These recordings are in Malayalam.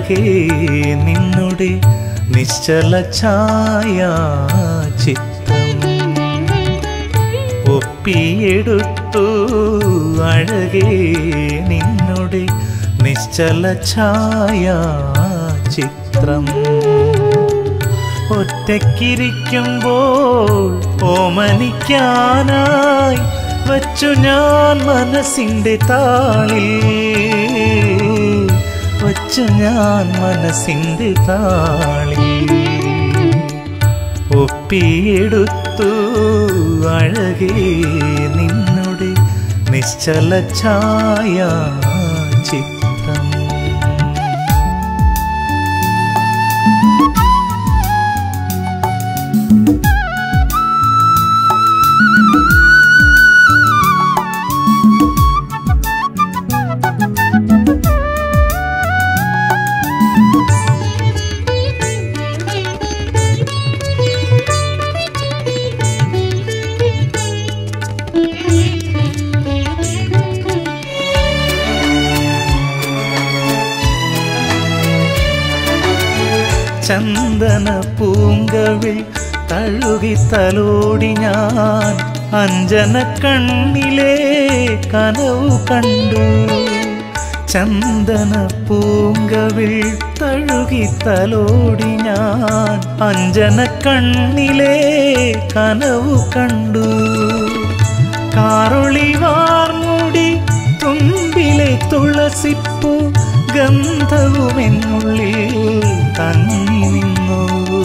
അഴകേ നിന്നുടെ നിശ്ചല ഛായ ചിത്രം ഒപ്പിയെടുത്തു അഴകേ നിന്നുടെ നിശ്ചല ഛായ ചിത്രം ഒറ്റയ്ക്കിരിക്കുമ്പോൾ ഓമനിക്കാനായി വച്ചു ഞാൻ മനസ്സിൻ്റെ താളിൽ വച്ചു ഞാൻ മനസ്സിൻ്റെ താളിൽ ഒപ്പിയെടുത്തു അഴകേ നിന്നുടെ നിശ്ചല ഛായ ചിത്രം ചന്ദന പൂങ്കവിൾ തഴുകി തലോടി ഞാൻ അഞ്ജന കണ്ണിലെ കനവു കണ്ടു ചന്ദന പൂങ്കവിൾ തഴുകി തലോടി ഞാൻ അഞ്ജന കണ്ണിലെ കനവു കണ്ടു കാറൊളി വാർമുടി തുമ്പിലെ തുളസിപ്പൂ ഗന്ധവുമെന്നുള്ളിൽ തങ്ങി നിന്നു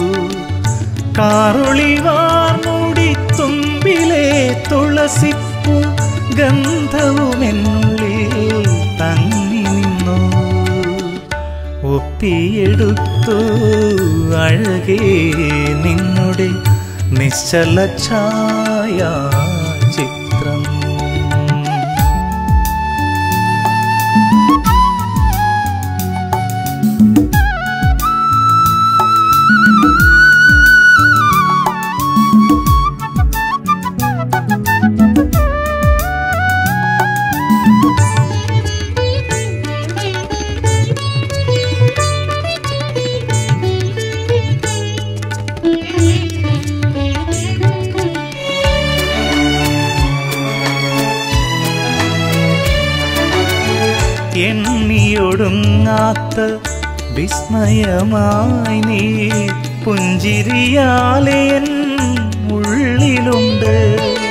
കാറൊളി വാർമുടി തുമ്പിലെ തുളസിപ്പൂ ഗന്ധവുമെന്നുള്ളിൽ തങ്ങി നിന്നു ഒപ്പിയെടുത്തു അഴകേ നിന്നുടെ നിശ്ചല ഛായ ചിത്രം എണ്ണിയൊടുങ്ങാത്ത വിസ്മയമായി നീ പുഞ്ചിരിയാലെ എൻ ഉള്ളിലുണ്ട്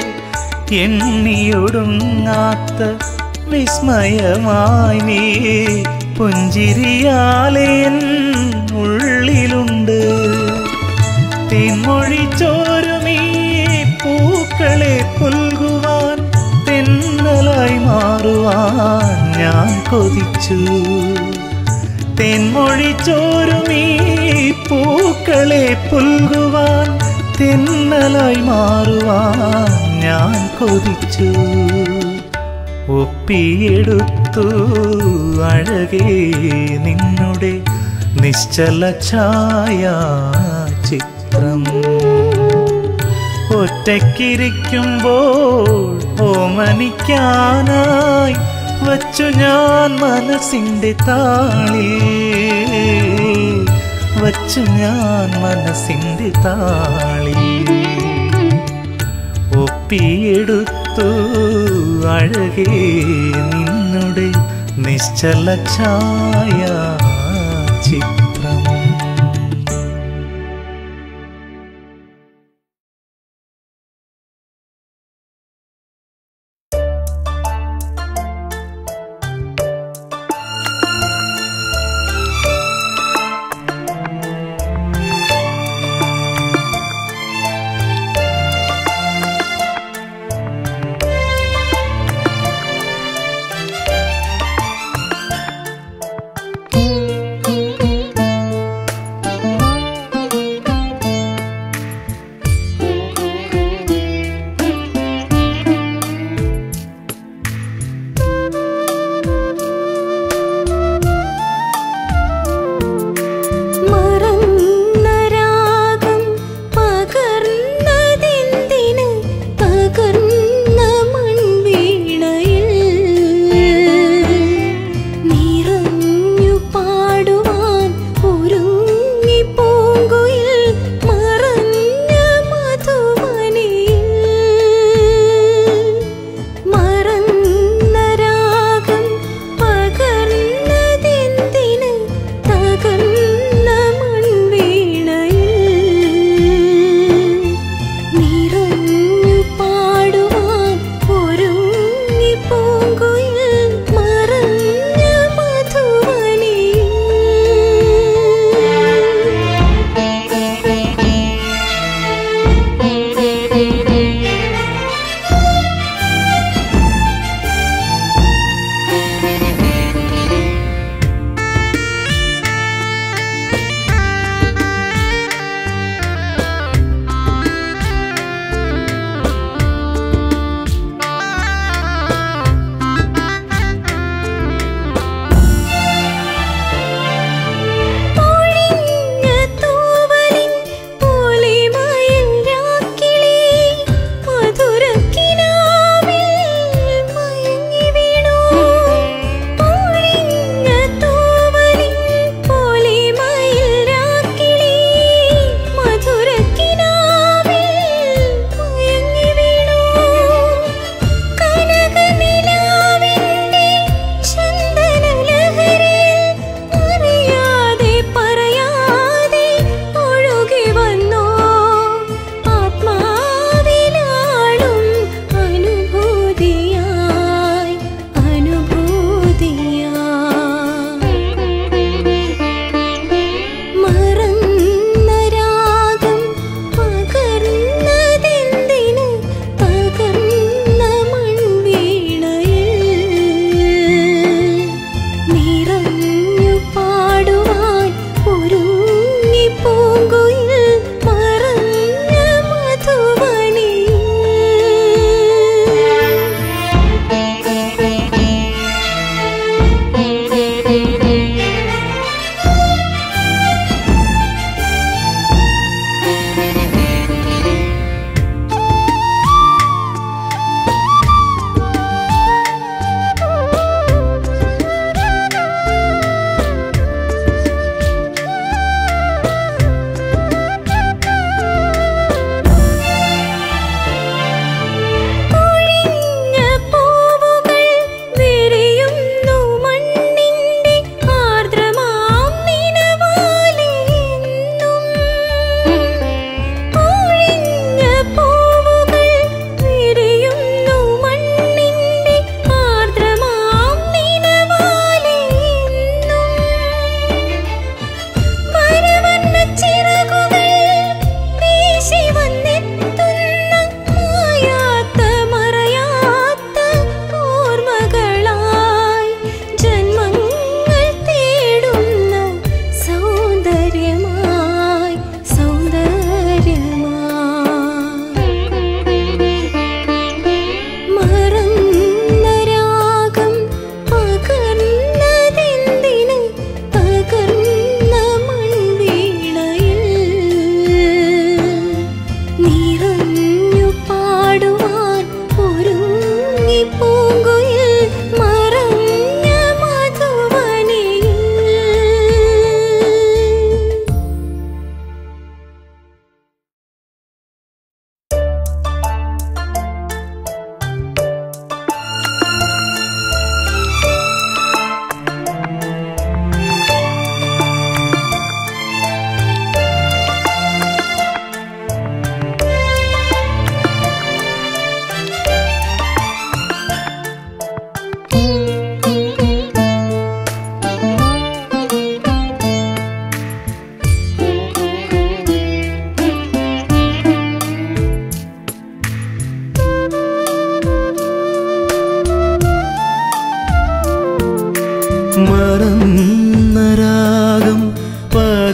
എണ്ണിയൊടുങ്ങാത്ത വിസ്മയമായി നീ പുഞ്ചിരിയാലെ എൻ ഉള്ളിലുണ്ട് തേൻമൊഴി ചോരുമീ പൂക്കളെ പുൽകുവാൻ തെന്നലായി മാറുവാൻ ഞാൻ കൊതിച്ചു തെന്മൊഴി ചോരുമീ പൂക്കളെ പുൽകുവാൻ തെന്നലായി മാറുവാൻ ഞാൻ കൊതിച്ചു ഒപ്പിയെടുത്തു അഴകേ നിന്നുടെ നിശ്ചല ഛായ ചിത്രം ഒറ്റയ്ക്കിരിക്കുമ്പോൾ ഓമനിക്കാനായി വച്ചു ഞാൻ മനസ്സിൻ്റെ താളിൽ വച്ചു ഞാൻ മനസ്സിൻ്റെ താളിൽ ഒപ്പിയെടുത്തു അഴകേ നിന്നുടെ നിശ്ചല ഛായ ചിത്രം thank you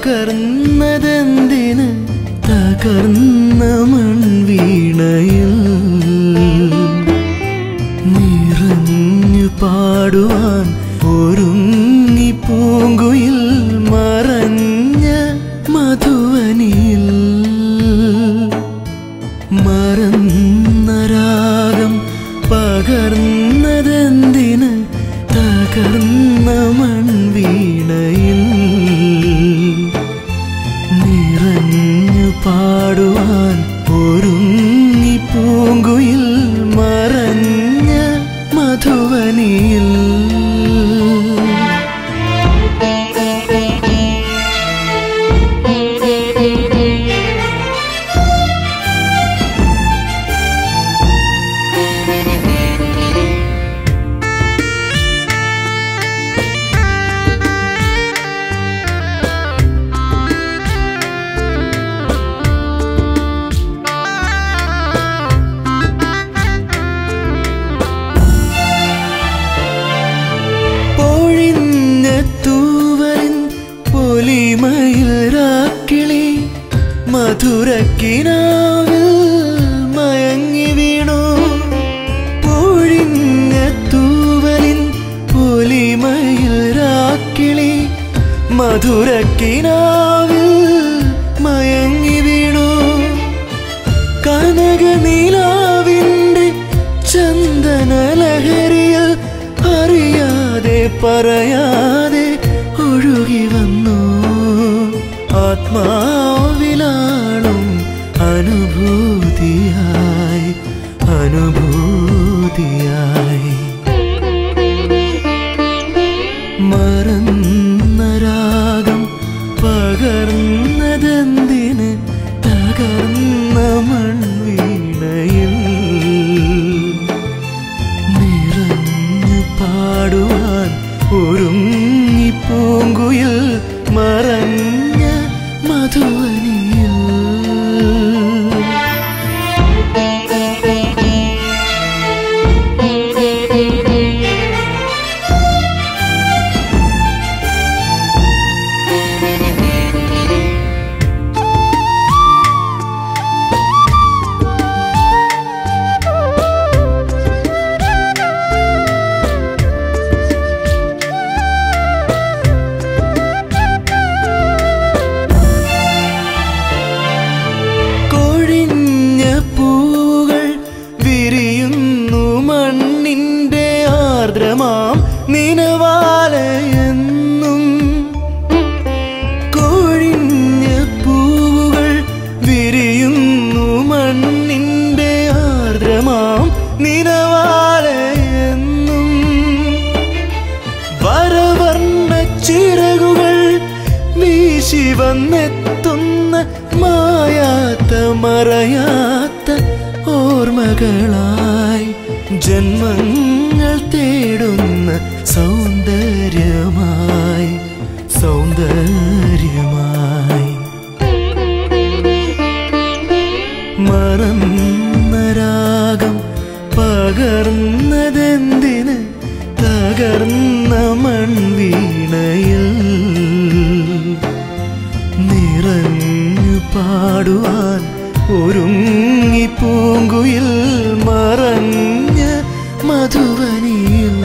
പകർന്നതെന്തിന് തകർന്ന മൺവീണയിൽ നിറഞ്ഞു പാടുവാൻ ഒരുങ്ങി പൂങ്കുയിൽ മറഞ്ഞ മധുവനിയിൽ മറന്ന രാഗം പകർന്നതെന്തിന് തകർന്ന മൺവീണയിൽ നിറഞ്ഞു പാടുവാൻ ഒരുങ്ങി പൂങ്കുയിൽ മറഞ്ഞ മധുവനിയിൽ പൊഴിഞ്ഞ തൂവലിൻ പൊലിമയിൽ രാക്കിളി മധുരക്കിനാവിൽ മയങ്ങി വീണു പൊഴിഞ്ഞ തൂവലിൻ പൊലിമയിൽ രാക്കിളി മധുരക്കിനാവിൽ മയങ്ങി വീണു കനകനീലാവിൻ്റെ ചന്ദനലഹരിയിൽ അറിയാതെ പറയാതെ ഒഴുകി വന്നു ആത്മാവിലാളും അനുഭൂതിയായി അനുഭൂതിയായി മറന്ന രാഗം പകർന്നതെന്തിന് തകർന്ന മൺവീണയിൽ നിറഞ്ഞു പാടുവാൻ ഒരുങ്ങി പൂങ്കുയിൽ മറഞ്ഞ മധുവനിയിൽ കൊഴിഞ്ഞ പൂകൾ വിരിയുന്നു മണ്ണിന്റെ ആർദ്രമാം നിനവാലയെന്നും കൊഴിഞ്ഞ പൂകൾ വിരിയുന്നു മണ്ണിന്റെ ആർദ്രമാം നിനവാലയെന്നും വരവർണ്ണ ചിറകുകൾ വീശി വന്നെത്തുന്ന മായാത്ത മറയാത്ത ഓർമ്മകളായി ജന്മങ്ങൾ തേടുന്ന സൗന്ദര്യമായി സൗന്ദര്യമായി മറന്ന രാഗം പകർന്നതെന്തിന് തകർന്ന മൺവീണയിൽ നിറഞ്ഞു പാടുവാൻ ഒരുങ്ങി പൂങ്കുയിൽ മറഞ്ഞ മധുവനിയിൽ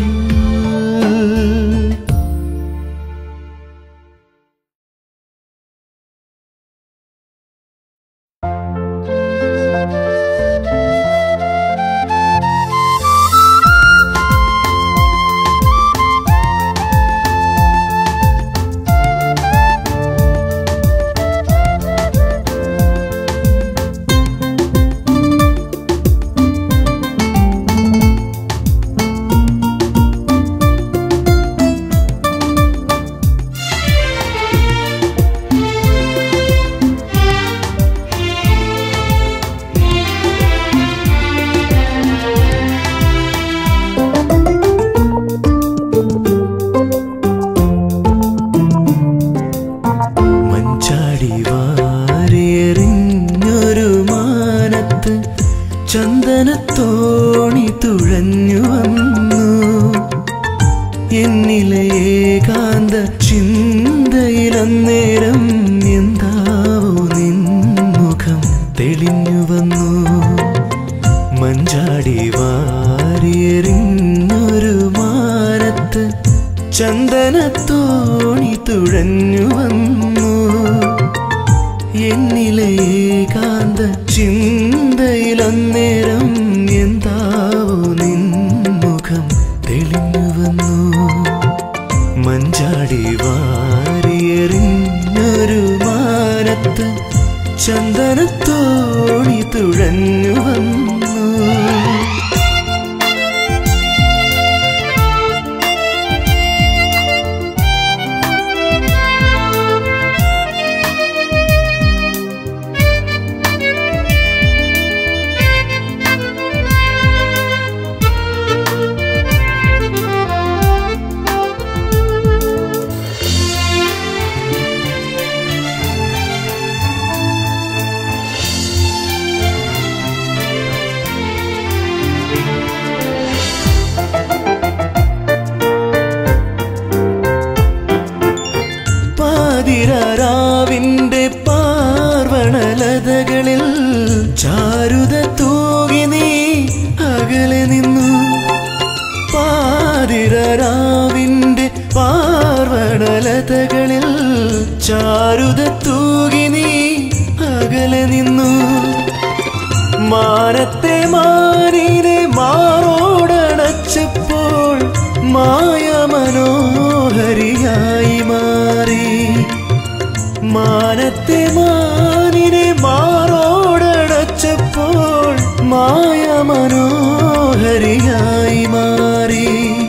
മഞ്ചാടി വാരിയെറിഞ്ഞൊരു മാനത്ത് ചന്ദനത്തോണി തുഴഞ്ഞു വന്നു എന്നിലെ ഏകാന്ത ചിന്ത ചിന്തയിലന്നേരം എന്താവോ നിൻമുഖം തെളിഞ്ഞു വന്നു മഞ്ചാടി വാരിയെറിഞ്ഞൊരു മാനത്ത് ചന്ദനത്തോണി തുഴഞ്ഞു വന്നു എന്നിലെ ഏകാന്ത ചിന്തയിലന്നേരം എന്താവോ നിൻമുഖം തെളിഞ്ഞു വന്നു മഞ്ചാടി വാരിയെറിഞ്ഞൊരു മാനത്ത് ചന്ദനത്തോണി തുഴഞ്ഞു വന്നു പാതിരാവിന്റെ പാർവണലതകളിൽ ചാരുത തൂകി നീ അകലെ നിന്നു പാതിരാവിന്റെ പാർവണലതകളിൽ ചാരുത തൂകി നീ അകലെ നിന്നു മാനത്തെ മാനിനെ മാറോടണച്ചപ്പോൾ മായ മനോഹരിയായി മാറി മാനത്തെ മാനിനെ മാറോടണച്ചപ്പോൾ മായ മനോഹരിയായി മാറി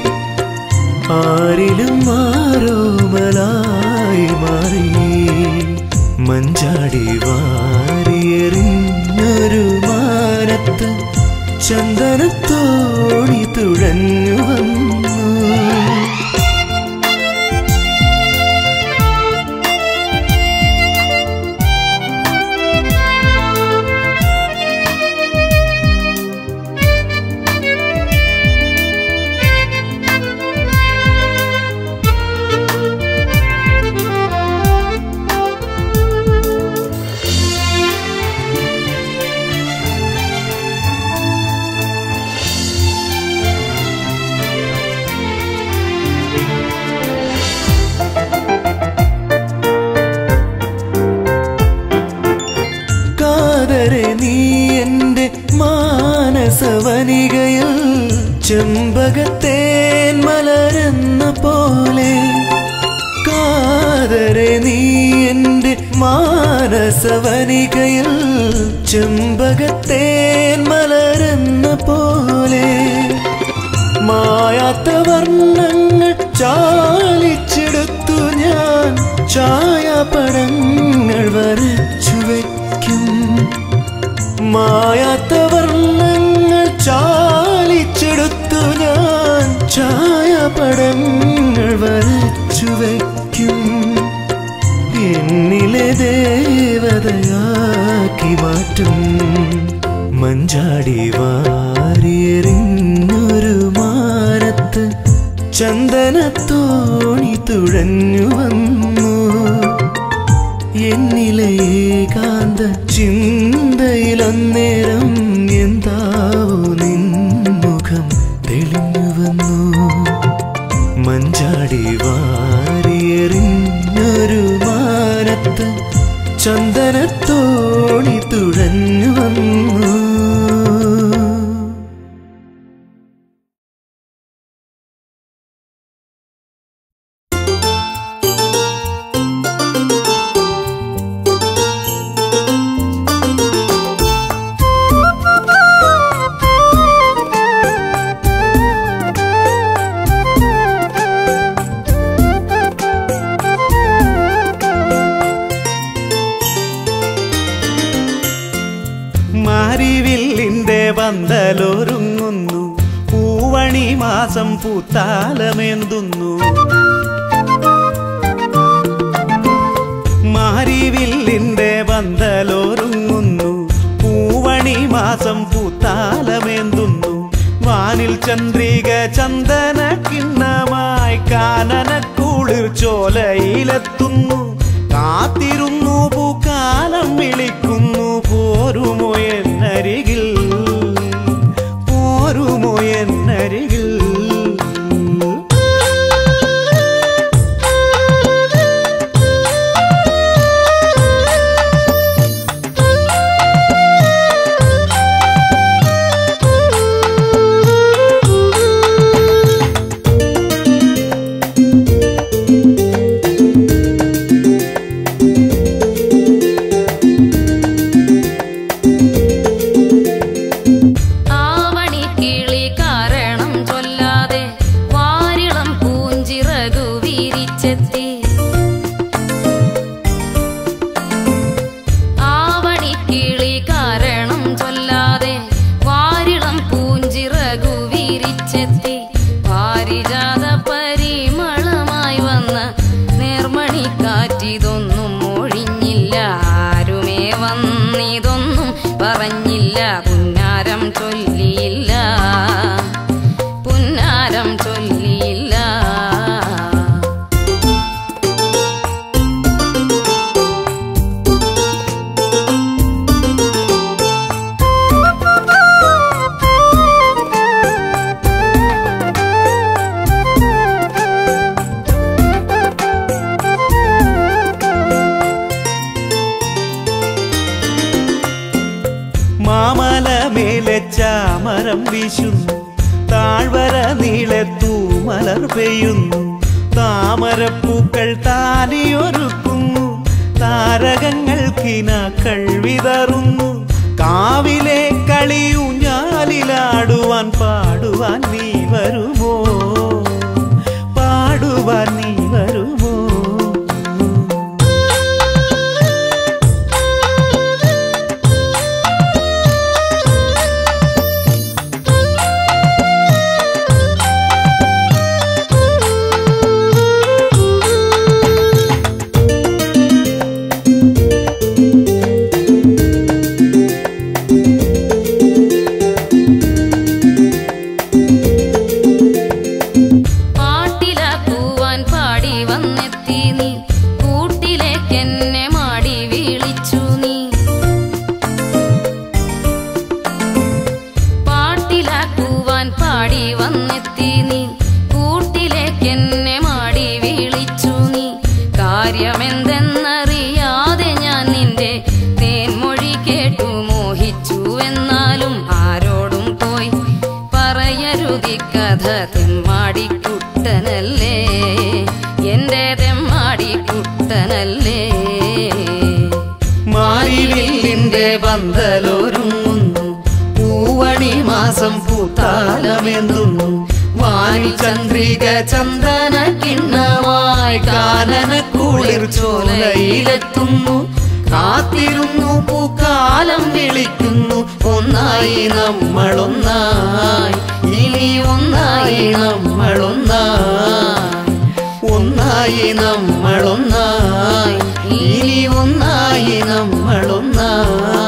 ആരിലും മാറോമലായി മാറി മഞ്ചാടി വാരിയെറിഞ്ഞൊരു മാനത്ത് ചന്ദനത്തോണി തുഴഞ്ഞു വന്നു കാതരെ നീ എന്റെ മാനസവനികയിൽ ചെമ്പകത്തേൻ മലരെന്ന പോലെ കാതരെ നീ എന്റെ മാനസവനികയിൽ ചെമ്പകത്തേൻ മലരെന്ന പോലെ മായാത്ത വർണ്ണങ്ങൾ ചാലിച്ചെടുത്തു ഞാൻ ഛായാപടങ്ങൾ വരച്ചു വയ്ക്കും മായാത്ത വർണ്ണങ്ങൾ ചാലിച്ചെടുത്തു ഞാൻ ഛായാപടങ്ങൾ വരച്ചു വയ്ക്കും എന്നിലെ ദേവതയാക്കി മാറ്റും മഞ്ചാടി വാരിയെറിഞ്ഞൊരു മാനത്ത് ചന്ദനത്തോണി തുഴഞ്ഞു വന്നു എന്നിലെ ഏകാന്ത ചിന്തയിലന്നേരം എന്താവോ നിൻമുഖം തെളിഞ്ഞു വന്നു മഞ്ചാടി വാരിയെറിഞ്ഞൊരു മാനത്ത് ചന്ദനത്തോണി തുഴഞ്ഞു വന്നു മാരിവില്ലിന്റെ പന്തലൊരുങ്ങുന്നു പൂവണി മാസം പൂത്താലമേന്തുന്നു മാരിവില്ലിന്റെ പന്തലൊരുങ്ങുന്നു പൂവണി മാസം പൂത്താലമേന്തുന്നു വാനിൽ ചന്ദ്രിക ചന്ദന കിണ്ണമായി കാനനക്കൂട് കുളിർ ചോലയിലെത്തുന്നു കാത്തിരുന്നു പൂക്കാലം വിളിക്കുന്നു പോരുമോ എന്നരികിൽ പോരുമോ എന്നരികിൽ ആവണി കിളി കാരണം ചൊല്ലാതെ വാരിളം പൂഞ്ചിറകു വീരിച്ചെത്തി ആവണി കിളി കാരണം ചൊല്ലാതെ വാരിളം പൂഞ്ചിറകു വീരിച്ചെത്തി പാരിജാത പരിമളമായി വന്ന നേർമണി കാറ്റിതൊന്നും ഒഴിഞ്ഞില്ല ആരുമേ വന്നിതൊന്നും പറഞ്ഞില്ല പുന്നാരം ചൊല്ലിയില്ല പുന്നാരം ചൊല്ലിയില്ല മാമല മേലെ ചാമരം വീശുന്നു താഴ്വര നീളെ തൂമലർ പെയ്യുന്നു താമരപ്പൂക്കൾ താലിയൊരുക്കുന്നു താരകങ്ങൾ കിനാക്കൾ വിതറുന്നു കാവിലെ കളിയൂഞ്ഞാലിലാടുവാൻ പാടുവാൻ നീ വരുമോ പാടുവാൻ നീ വരുമോ പാട്ടിലാക്കുവാൻ പാടി വന്നെത്തി നീ കൂട്ടിലേക്കെന്നെ മാടി വിളിച്ചു നീ പാട്ടിലാക്കുവാൻ പാടി വന്നെത്തി നീ കൂട്ടിലേക്കെന്നെ മാടി വിളിച്ചു നീ കാര്യമെന്തെന്നറിയാതെ ഞാൻ നിന്റെ തേൻമൊഴി കേട്ടു മോഹിച്ചു എന്നാലും ആരോടും പോയി പറയരുതി കഥ തെമ്മാടിക്കുട്ടനല്ലേ എന്റെ തെമ്മാടിക്കുട്ടനല്ലേ മാരിവില്ലിന്റെ പന്തലൊരുങ്ങുന്നു പൂവണി മാസം പൂത്താലമെന്തുന്നു വാനി ചന്ദ്രിക ചന്ദന കിണ്ണമായി കാനന കുളിർ ചോലയിലെത്തുന്നു കാത്തിരുന്നു പൂക്കാലം വിളിക്കുന്നു ഒന്നായി നമ്മളൊന്നായി ഇനി ഒന്നായി നമ്മളൊന്നായി ഒന്നായി നമ്മളൊന്നായി ഇനി ഒന്നായി നമ്മളൊന്നായി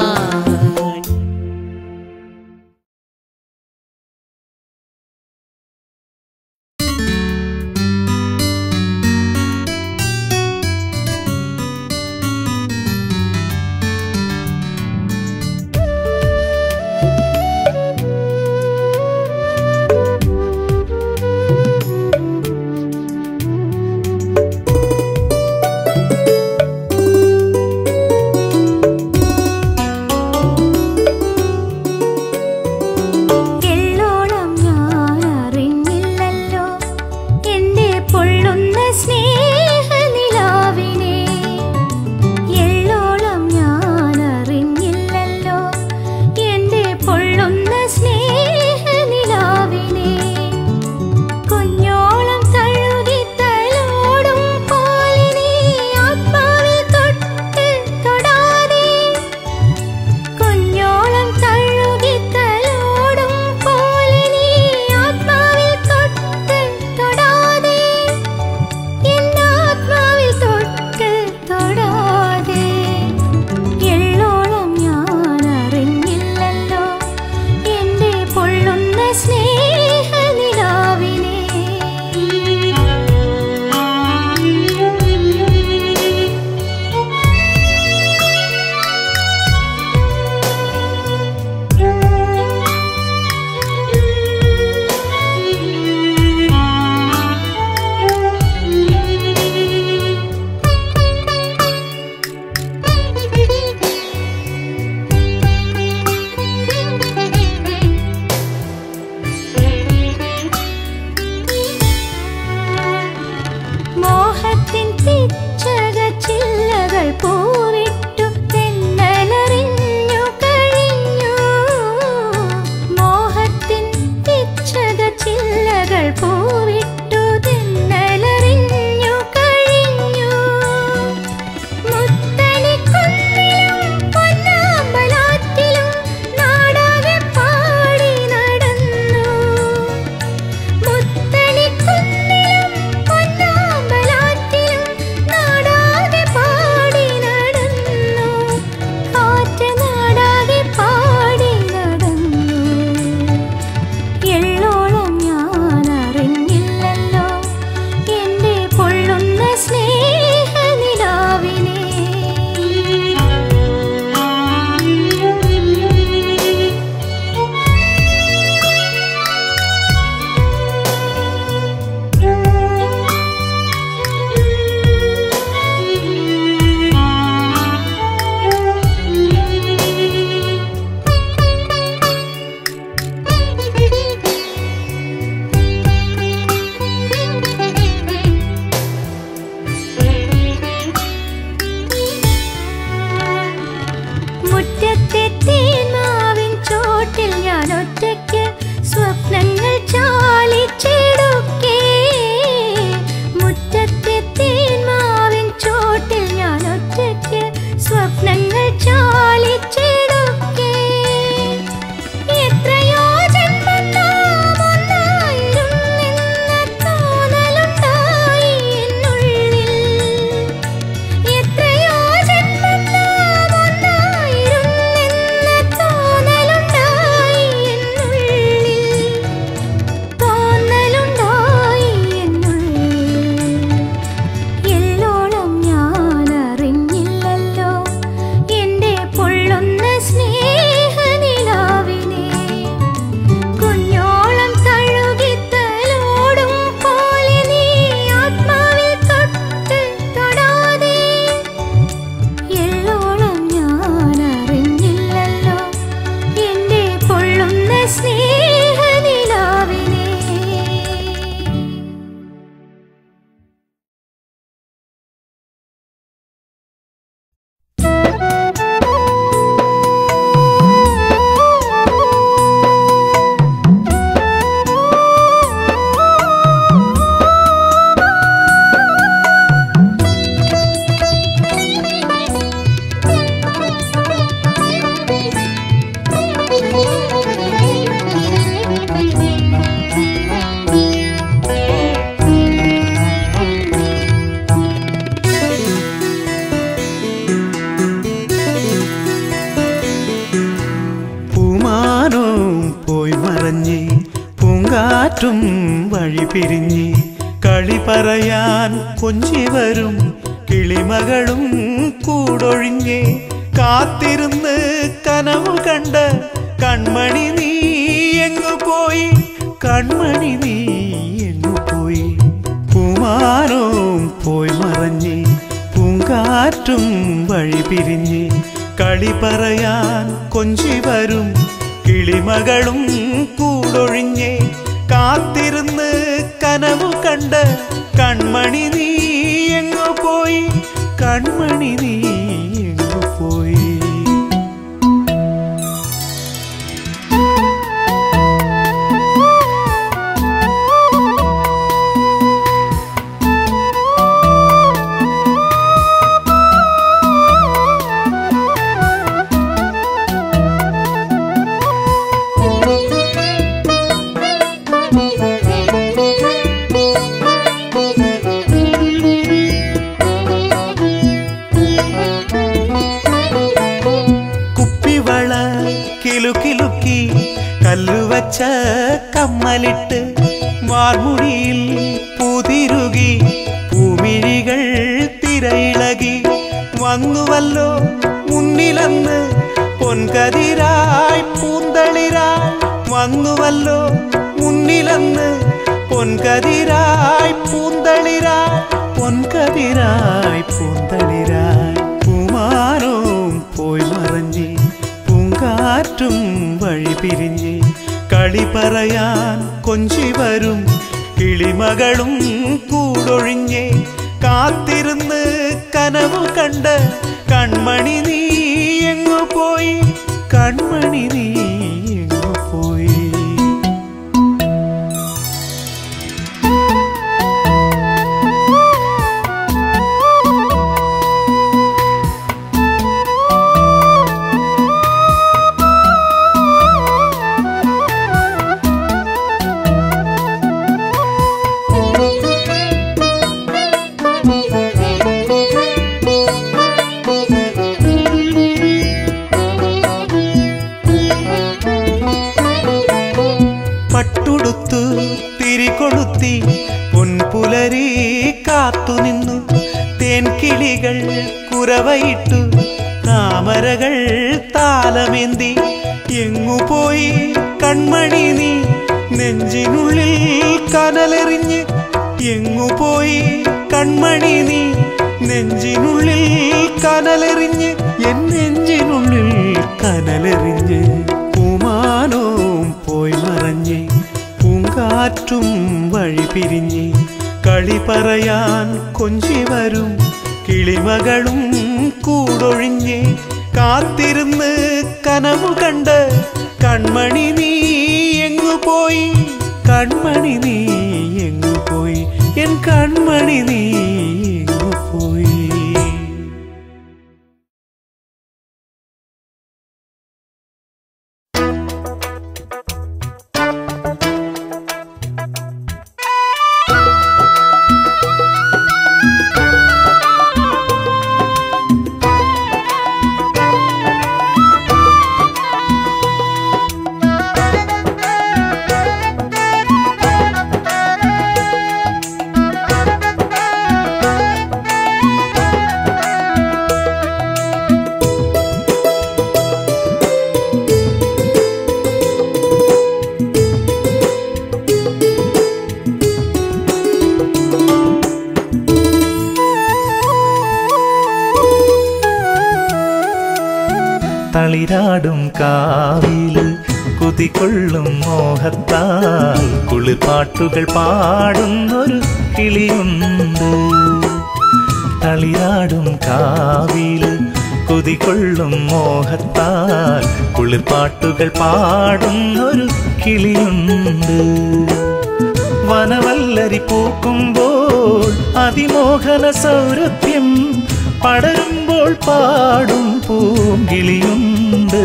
പൂങ്കാറ്റും വഴി പിരിഞ്ഞ് കളി പറയാൻ കൊഞ്ചി വരും കിളിമകളും കൂടൊഴിഞ്ഞ് കാത്തിരുന്ന് കനവ് കണ്ട് കൺമണി നീ എങ്ങു പോയി കൺമണി നീ എങ്ങു പോയി പൂമാനവും പോയി മറഞ്ഞ് പൂങ്കാറ്റും വഴി പിരിഞ്ഞ് കളി പറയാൻ കൊഞ്ചി വരും കിളിമകളും കൂടൊഴിഞ്ഞ് കാത്തിരുന്ന് കനവു കണ്ട് കൺമണി നീ എങ്ങു പോയി കൺമണി നീ എങ്ങു പോയി കുപ്പിവള കിലുകിലുക്കി കല്ലുവച്ച കമ്മലിട്ട് വാർമുടിയിൽ പുതിരുകി പൂമിഴികൾ തിരയിളകി വന്നുവല്ലോ മുന്നിലന്ന് പൊൻകതിരായി പൂന്തളിരായി വന്നുവല്ലോ മുന്നിലന്ന് പൊൻകതിരായി പൂന്തളിരായി പൊൻകതിരായി പൂന്തളിരായി പൂമാനവും പോയി മറഞ്ഞ് പൂങ്കാറ്റും വഴി പിരിഞ്ഞ് കളി പറയാൻ കൊഞ്ചി വരും കിളിമകളും കൂടൊഴിഞ്ഞ് കാത്തിരുന്ന് കനവു കണ്ട് കൺമണി നീ എങ്ങു പോയി കൺമണി നീ എങ്ങു പോയി പട്ടുടുത്തു തിരികൊളുത്തി പൊൻപുലരി കാത്തുനിന്നു തേൻകിളികൾ കുരവയിട്ടു താമരകൾ താലമേന്തി എങ്ങു പോയി കൺമണി നീ നെഞ്ചിനുള്ളിൽ കനലെറിഞ്ഞ് എങ്ങു പോയി കൺമണി നീ നെഞ്ചിനുള്ളിൽ കനലെറിഞ്ഞ് എൻ നെഞ്ചിനുള്ളിൽ കനലെറിഞ്ഞ് പൂമാനവും പോയി മറഞ്ഞ് പൂങ്കാറ്റും വഴി പിരിഞ്ഞ് കളി പറയാൻ കൊഞ്ചി വരും കിളിമകളും കൂടൊഴിഞ്ഞ് കാത്തിരുന്ന് കനവു കണ്ട് കൺമണി നീ എങ്ങു പോയി കൺമണി നീ എങ്ങു പോയി എൻ കൺമണി നീ എങ്ങു പോയി തളിരാടും കാവില് കുതികൊള്ളും മോഹത്താൽ കുളിർപ്പാട്ടുകൾ പാടുന്നൊരു കിളിയുണ്ട് തളിരാടും കാവില് കുതികൊള്ളും മോഹത്താൽ കുളിർപ്പാട്ടുകൾ പാടുന്നൊരു കിളിയുണ്ട് വനവല്ലരി പൂക്കുമ്പോൾ അതിമോഹന സൗരഭ്യം പടരുമ്പോൾ പാടും പൂങ്കിളിയുണ്ട്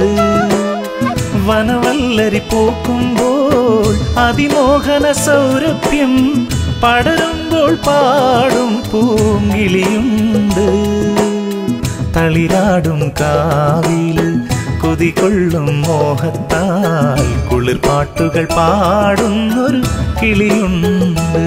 വനവല്ലരി പൂക്കുമ്പോൾ അതിമോഹന സൗരഭ്യം പടരുമ്പോൾ പാടും പൂങ്കിളിയുണ്ട് തളിരാടും കാവില് കൊതികൊള്ളും മോഹത്താൽ കുളിർപ്പാട്ടുകൾ പാടുന്നൊരു കിളിയുണ്ട്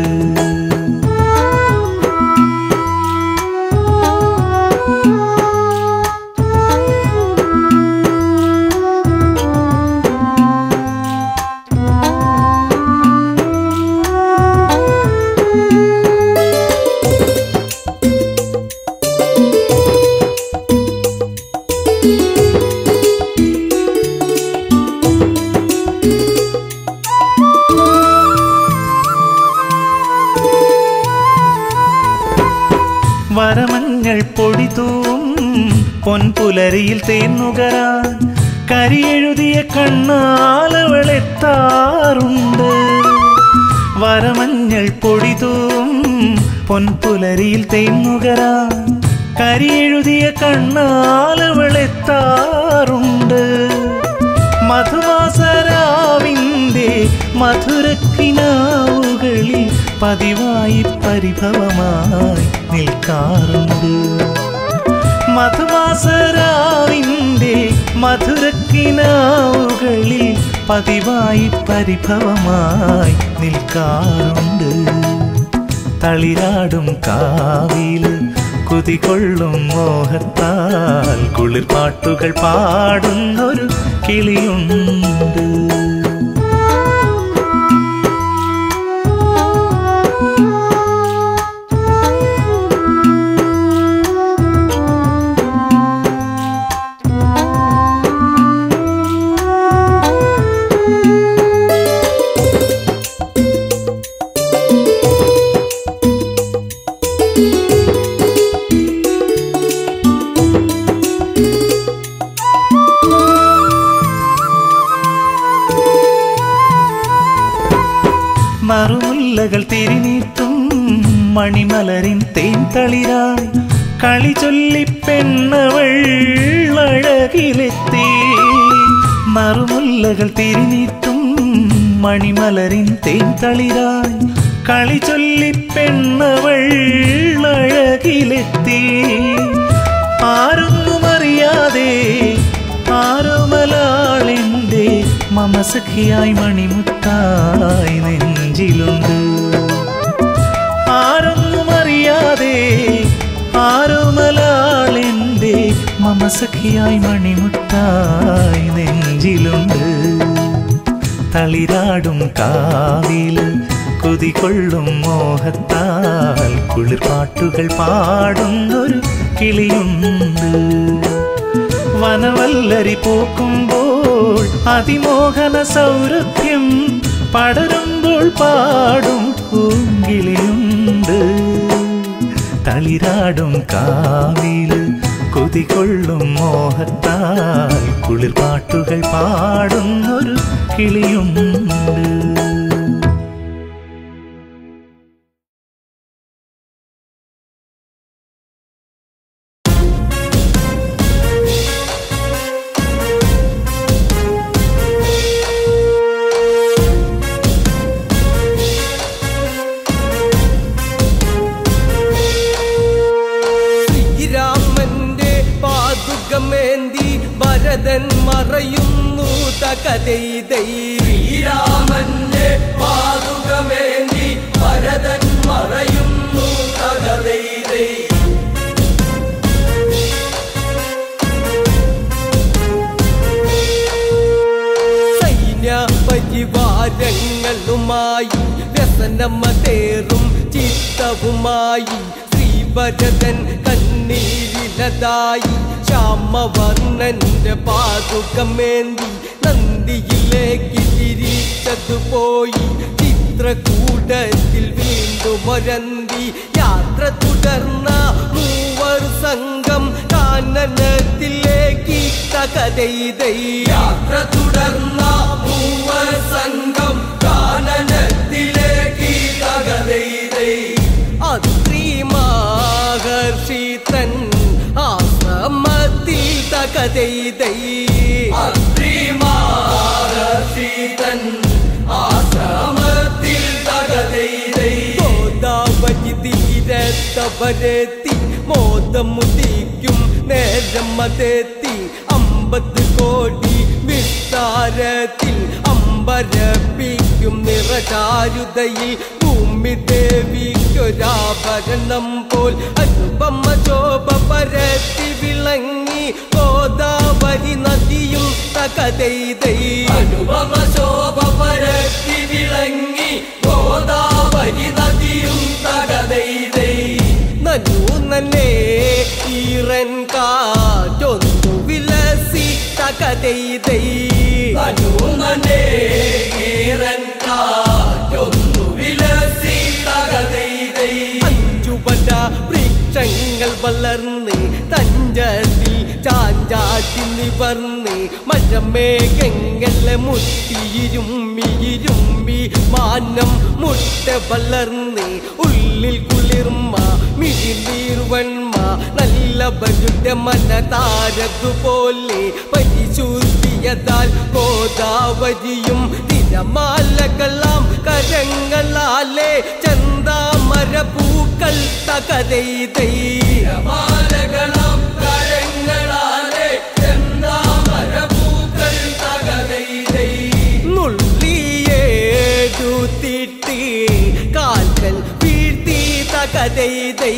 വരമഞ്ഞൾ പൊടിതൂം പൊൻപുലരിയിൽ തേന്നുകരാൻ കരിയെഴുതിയ കണ്ണാലവളെത്താറുണ്ട് വരമഞ്ഞൾ പൊടിതൂം പൊൻപുലരിയിൽ തേന്നുകരാൻ കരിയെഴുതിയ കണ്ണാലവളെത്താറുണ്ട് മധുവാസരാവിൻ്റെ മധുരക്കിനാവുകളിൽ പതിവായി പരിഭവമായി നിൽക്കാറുണ്ട് മധുവാസരാവിൻ്റെ മധുരക്കിനാവുകളിൽ പതിവായി പരിഭവമായി നിൽക്കാറുണ്ട് തളിരാടും കാവില് കുതികൊള്ളും മോഹത്താൽ കുളിർപ്പാട്ടുകൾ പാടുന്നൊരു കിളിയുണ്ട് മറുമുല്ലകൾ തിരിനീട്ടും മണിമലരിൻ തേൻ തളിരായി കളി ചൊല്ലി പെണ്ണവൾ അഴകിലെത്തി മറുമുല്ലകൾ തിരിനീട്ടും മണിമലരിൻ തേൻ തളിരായി കളി ചൊല്ലി പെണ്ണവൾ അഴകിലെത്തി ആരൊന്നും അറിയാതെ ആരോമലാളിൻ്റെ മമസഖിയായി മണിമുത്തായി നെഞ്ചിലുണ്ട് ആരൊന്നും അറിയാതെ ആരോമലാളിൻ്റെ മമസഖിയായി മണിമുത്തായി നെഞ്ചിലുണ്ട് തളിരാടും കാവില് കൊതികൊള്ളും മോഹത്താൽ കുളിർപ്പാട്ടുകൾ പാടുന്നൊരു കിളിയുണ്ട് വനവല്ലരി പൂക്കുമ്പോൾ അതിമോഹന സൗരഭ്യം പടരുമ്പോൾ പാടും പൂങ്കിളിയുണ്ട് തളിരാടും കാവില് കൊതികൊള്ളും മോഹത്താൽ കുളിർപ്പാട്ടുകൾ പാടുന്നൊരു കിളിയുണ്ട് ശ്രീരാമന്റെ പാതുകമേന്തി ഭരതൻ മറയുന്നു തകതൈതൈ ശ്രീരാമന്റെ പാതുകമേന്തി ഭരതൻ മറയുന്നു തകതൈതൈ സൈന്യ പരിവാരങ്ങളുമായി വ്യസനമതേറും ചിത്തവുമായി ശ്രീഭരതൻ കണ്ണീരിലതായി ശ്യാമവർണ്ണന്റെ പാതുകമേന്തി നന്ദിയിലേക്ക് തിരിച്ചതു പോയി ചിത്രകൂടത്തിൽ വീണ്ടും ഒരന്തി യാത്ര തുടർന്ന മൂവർ സംഘം കാനനത്തിലേക്ക് തകതൈതൈ യാത്ര തുടർന്ന മൂവർ സംഘം കാനനത്തിലേക്ക് തകതൈതൈ അത്രി മഹർഷി തൻ ആശ്രമത്തിൽ തകതൈതൈ അത്രി മഹർഷി തൻ ആശ്രമത്തിൽ തകതൈതൈ ഗോദാവരി തീരത്തവരെത്തി മോദമുദിക്കും നേരം അതെത്തി അമ്മ അമ്പത് കോടി വിസ്താരത്തിൽ അമ്പരപ്പിക്കും നിറചാരുതയിൽ ഭൂമി ദേവിക്കൊരാഭരണം പോൽ അനുപമ ശോഭ പരത്തി വിളങ്ങി ഗോദാവരി നദിയും തകതൈതൈ അനുപമ ശോഭ പരത്തി വിളങ്ങി ഗോദാവരി നദിയും തകതൈതൈ നനു നന്നേ ഈറൻ കാറ്റൊന്നു വിലസി തകതൈതൈ അനുനനെ ഈറൻ കാറ്റൊന്നു വിലസി തകതൈതൈ അഞ്ചുപട വൃക്ഷങ്ങൾ വളർന്ന് തഞ്ചത്തിൽ ചാഞ്ചാട്ടി നിവർന്ന് മഴമേഘങ്ങളെ മുത്തിയിരുമ്മിയിരുമ്പി മാനം മുട്ട വളർന്ന് ഉള്ളിൽ കുളിർമ മിഴിനീർവൺമ നല്ല ബജുന്റെ മന താരതുപോലെ പരിശുദ്ധിയതാൽ ഗോദാവരിയും തിരമാലകളാം കരങ്ങളാലെ ചന്താമര പൂക്കൾ തകതൈതൈ മാലകളം കരങ്ങളാലെ ചെന്താമരപ്പൂക്കൾ തകതൈതൈ നുള്ളിയേടുത്തിട്ട് കാൽക്കൽ വീഴ്ത്തി തകതൈതൈ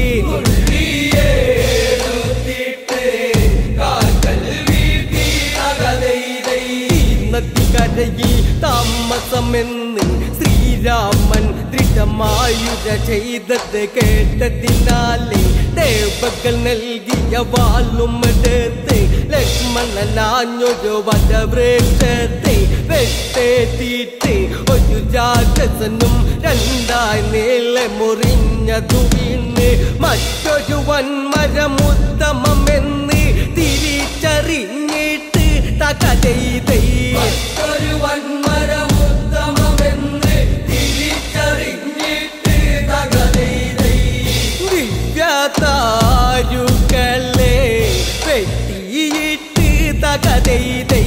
ഉള്ളിയേടുത്തിട്ട് കാക്കൽ വീഴ്ത്തി തകതൈതൈ നദിക്കരയിൽ താമസമെന്ന് ശ്രീരാമൻ ദൃഢമായുധ ചെയ്തത് കേട്ടതിനാലെ ദേവകൾ നൽകിയ വാളും എടുത്ത് ലക്ഷ്മണനാഞ്ഞൊരു വരവൃക്ഷത്തെ വെട്ടേറ്റിട്ട് ഒരു രാക്ഷസനും രണ്ടായി നീളെ മുറിഞ്ഞതു വീണ് മറ്റൊരു വൻമരമുത്തമെന്ന് തിരിച്ചറിഞ്ഞിട്ട് തകതൈതൈ ഒരു വന്മരമുത്തമമെന്ന് തിരിച്ചറിഞ്ഞിട്ട് തകതൈതൈ ദിവ്യതാരുകളെ വെട്ടിയിട്ട് തകതൈതൈ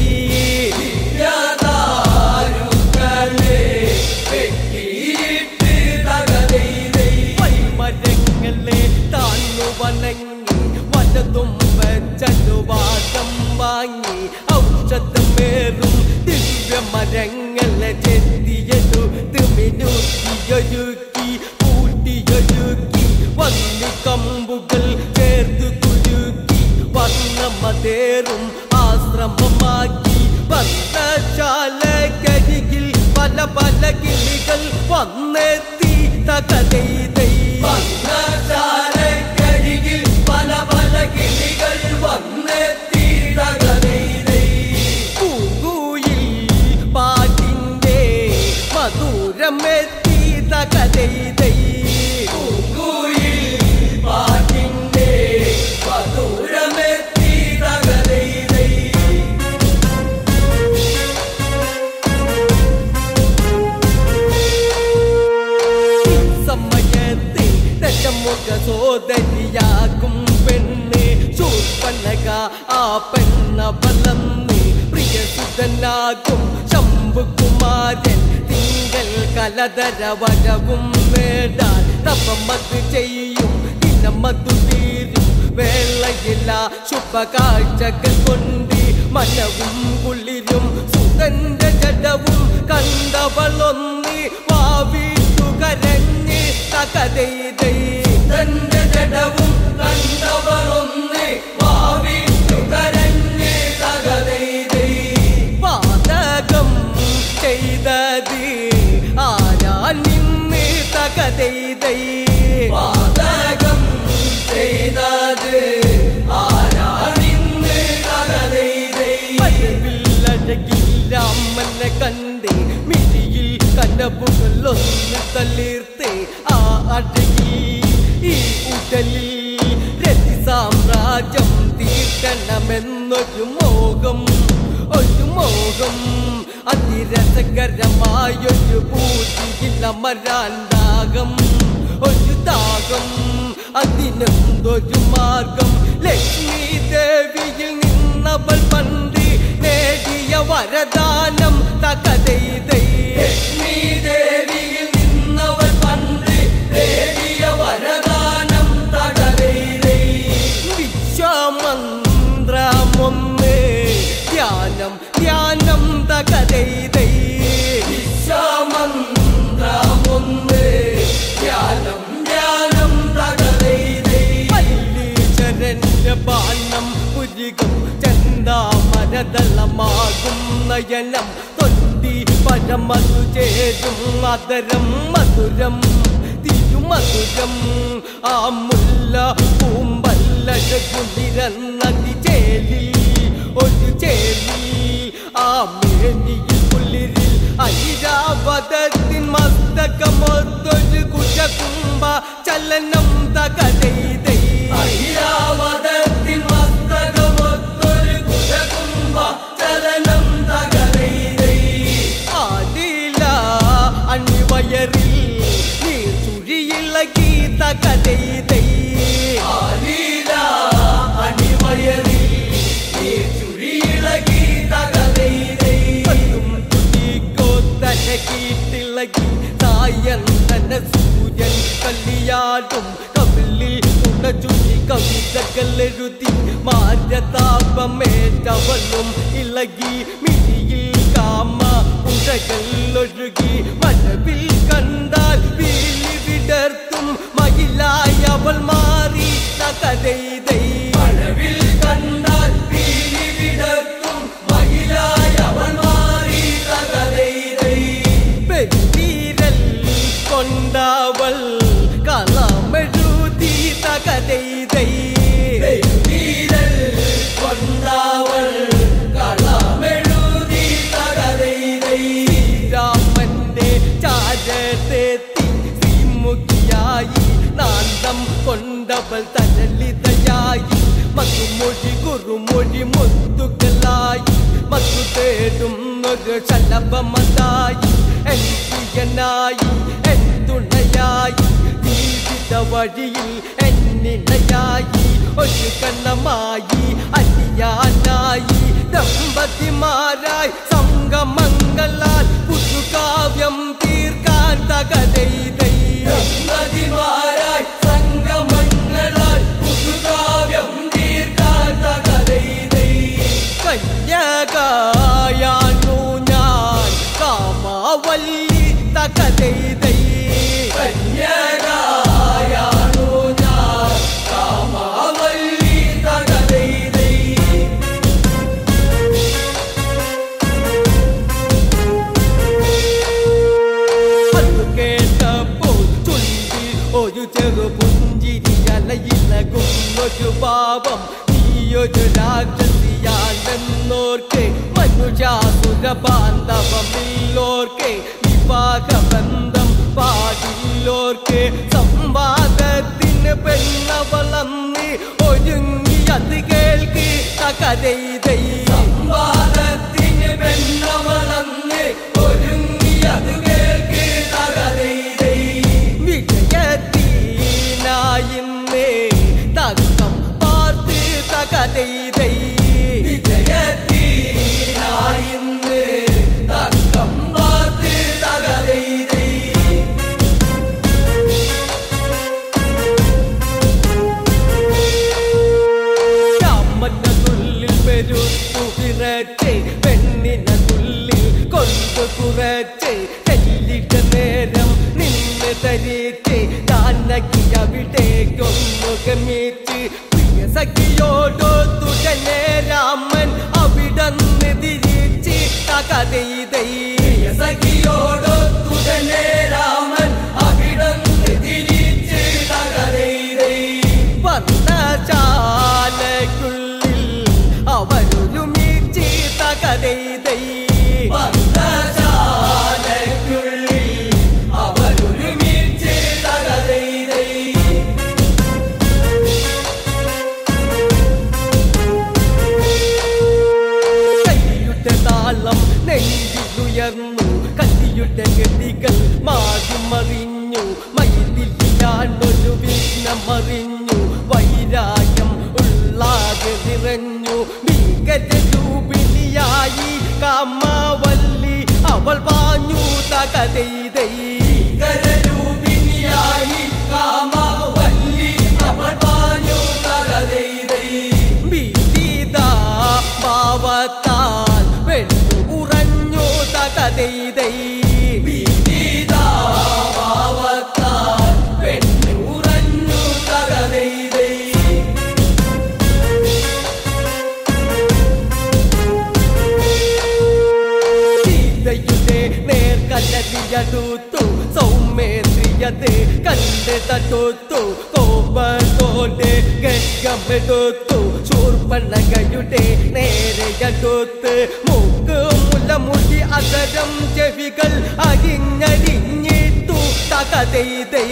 യാതാരുക്കളെ വെട്ടിയിട്ട് തകതൈതൈ മരങ്ങളെ താന്നു വണങ്ങി വലതും വെച്ചനുവാദം വാങ്ങി ഔഷധമേറും ദിവ്യമരങ്ങളെ ചെത്തിയെടുത്ത് മിനുക്കിയൊരുക്കി കൂട്ടിയൊരുക്കി വന്നി കമ്പുകൾ ചേർത്ത് കുരുക്കി വർണ്ണമതേറും ആശ്രമമാക്കി വർണ്ണശാലകരികിൽ പല പല കിളികൾ വന്നെത്തി തകതൈതൈ വർണ്ണശാലക്കരികിൽ പല പല കിളികൾ വന്നെത്തി തകതൈതൈ പൂങ്കുയിൽ പാട്ടിന്റെ മധുരമെത്തി തകതൈതൈ പൂങ്കുയിൽ പാട്ടിന്റെ മധുരമെത്തി തകതൈതൈ ഈ സമയത്ത് ദശമുഖ സോദരിയാകും പെണ്ണ് ശൂർപ്പണക ആ പെണ്ണ വളർന്ന് പ്രിയസുതനാകും ശംഭുകുമാരൻ തിങ്കൾ കലതര വരവും നേടാൻ തപമത് ചെയ്യും ദിനമതു തീരും വേളയില്ല ശുഭകാഴ്ചകൾ കൊണ്ട് മനവും കുളിരും സുതന്റെ ജഡവും കണ്ടവളൊന്ന് വാവിട്ടു കരഞ്ഞ് തകതൈതൈ തന്റെ ജഡവും കണ്ടവളൊന്ന് ഭാവിച്ചു കരഞ്ഞ് തകതൈതൈ പാതകം ചെയ്തത് ആരാ നിന്ന് തകതൈതൈ പാതകം ചെയ്തത് ആരാണിന്ന് തകതൈതൈ വരവില്ലഴകിൽ രാമനെ കണ്ട് മിഴിയിൽ കനവുകൾ ഒന്ന് തളിർത്ത് ആ അഴകിൽ ഈ ഉടലിൽ രതി സാമ്രാജ്യം തീർക്കണമെന്നൊരു മോഹം ഒരു മോഹം അതിരസകരമായൊരു പൂതിയിൽ അമരാൻ ദാഹം ഒരു ദാഹം അതിനെന്തൊരു മാർഗം ലക്ഷ്മി ദേവിയിൽ നിന്നവൾ പണ്ട് നേടിയ വരദാനം തകതൈതൈ ലക്ഷ്മീ ദേവിയിൽ നിന്നവൾ പണ്ട് ദേവിയ വരദാനം തകതൈതൈ വിശ്വമന്ത്രമൊന്ന് പുരികം ചന്താമരതളമാകും നയനം തൊണ്ടി പരമതു ചേരും മധുരം മധുരം തിരുമധുരം ആ മുല്ല പൂമ്പല്ലഴകുനിരന്നതി ചേലി ഒരു ചേലി ആ മേനിയിൽ കുളിരിൽ ഐരാവതത്തിൻ മസ്തകമൊത്തൊരു കുശകുംഭ ചലനം തകതൈതൈ ഐരാവതത്തിൻ മസ്തകമൊത്തൊരു കുശകുംഭ ചലനം തകരൈതൈ ആദില അണിവയറിൽ നീ ചുഴിയിളകി തകതൈതൈ ആലീല അണിവയറിൽ നീ ചുഴിയിളകി തകരൈതൈ പത്തും തുടിക്കോ തലകീട്ടിളകി സായന്തന സൂര്യൻ കല്ലിയാടും കവിളിൽ ഉണചുഴി കവിതകളെഴുതി മാരതാപമേറ്റവളും ഇളകി മിഴിയിൽ കാമ ഉടകൾ ഒഴുകി മഴവിൽ കണ്ടാൽ വീലി വിടർത്തും മയിലായി അവൾ മാറി തകതൈതൈ മഴവിൽ കണ്ടാൽ പീലി വിടർത്തും മയിലായി അവൾ മാറി തകരൈതൈ പെരുവീരൽ കൊണ്ടവൾ കളമെഴുതി തകതൈതൈ വീരൽ കൊണ്ടവൾ കളമെഴുതി തകരൈതൈ രാമന്റെ ചാരത്തെത്തി ശ്രീമുഖിയായി നാന്തം കൊണ്ടവൾ തരളിതയായി മധുമൊഴി കുറുമൊഴി മുത്തുകളായി മധു തേടും ഒരു ശലഭമതായി എൻ പ്രിയനായി എൻ തുണയായി ജീവിത വഴിയിൽ എന്നിണയായി ഒരു കണ്ണമായി അലിയാനായി ദമ്പതിമാരായി സംഗമങ്ങളാൽ പുതുകാവ്യം തീർക്കാൻ തകതൈതൈ നദിമാരായി സംഗമങ്ങളാൽ പുതുകാവ്യം തീർക്കാൻ തകരൈതൈ കന്യകായാണു ഞാൻ കാമാവല്ലി തകതൈതൈ കന്യകായാണു ഞാൻ കാമാവല്ലി തകരൈതൈ അത് കേട്ടപ്പോൾ ചുണ്ടിൽ ഒരു ചെറു പുഞ്ചിരി അലയിലകും ഒരു പാപം നീയൊരു രാക്ഷസിയാണെന്നോർക്കെ മനുഷ്യാസുര ബാന്ധവമില്ലോർക്കെ വിവാഹബന്ധം പാടില്ലോർക്കെ സംവാദത്തിന് പെണ്ണവളന്ന് ഒരുങ്ങി അത് കേൾക്കി തകരൈതൈ സംവാദത്തിന് പെണ്ണവളന്ന് ഒരുങ്ങിയത് കേൾക്ക് തകരൈതൈ വിജയത്തിനായിന്നേ തക്കം പാർത്ത് തകതൈതൈ വിജയത്തിനായിന്ന് തക്കം പാർത്ത് തകരൈതൈ രാമനുള്ളിൽ പെരുത്തു വിറച്ചേ പെണ്ണിനുള്ളിൽ കൊണ്ടു കുറച്ചേ ചെല്ലിട്ട നേരം നിന്ന് തരിച്ചേ ജാനകി അവിടേക്കൊന്നു ഗമിച്ച് പ്രിയ സഖിയോടൊത്തു തന്നെ രാമൻ അവിടന്ന് തിരിച്ച് തകതൈതൈ സഖിയോടൊത്തുടനെ രാമൻ അവിടന്ന് തിരിച്ച് തകരൈതൈ വർണ്ണശാലയ്ക്കുള്ളിൽ അവരൊരുമിച്ച് തകതൈതൈ പന്തശാലയ്ക്കുള്ളിൽ അവരൊരുമിച്ച് തകരൈതൈ കൈയുടെ താളം നെഞ്ചിലുയർന്നു കല്ലിയുടെ ഗതികൾ മാറി മറിഞ്ഞു മൈതില്ലാണ്ടൊരു വിഘ്നമറിഞ്ഞു വൈരാഗ്യം ഉള്ളാകെ നിറഞ്ഞു ഭീകരരൂപിണിയായി കാമാവല്ലി അവൾ പാഞ്ഞു തകതൈതൈ കരരൂപിണിയായി കാമവല്ലി അവൾ പാഞ്ഞു തകരൈതൈ വിവിധ ഭാവത്താൽ വെണ്ണു ഉറഞ്ഞു തകതൈതൈ വിധീതാഭാവത്താൽ പെണ്ണുറഞ്ഞു തകരൈതൈ കണ്ട് തട്ടുത്തു കോപത്തോടെ ഗംഗമെടുത്തു ചൂർപ്പണകയുടെ നേരെ അടുത്ത് മൂക്ക് മുലമുടി അതരം ചെവികൾ അരിഞ്ഞരിഞ്ഞിട്ടു തകതെയ്തൈ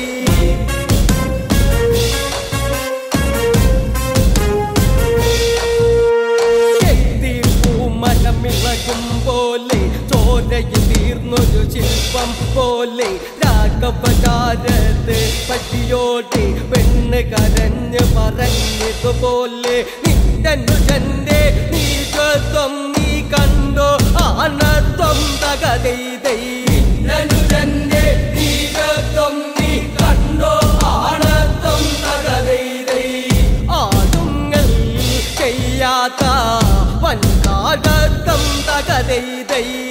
മനമിളകും പോലെ ചോരയിൽ തീർന്നൊരു ശില്പം പോലെ രാഘവചാരത്ത് പട്ടിയോടെ പെണ്ണ് കരഞ്ഞ് പറഞ്ഞതുപോലെ നിന്നുജന്റെ നീചത്വം നീ കണ്ടോ ആണത്വം തകതെയ്തൈ ധനുജന്റെ നീചത്വം നീ കണ്ടോ ആണത്വം തകതെയ്തൈ ആടുങ്ങൾ ചെയ്യാത്ത വൻകാടത്തം തകതെയ്തൈ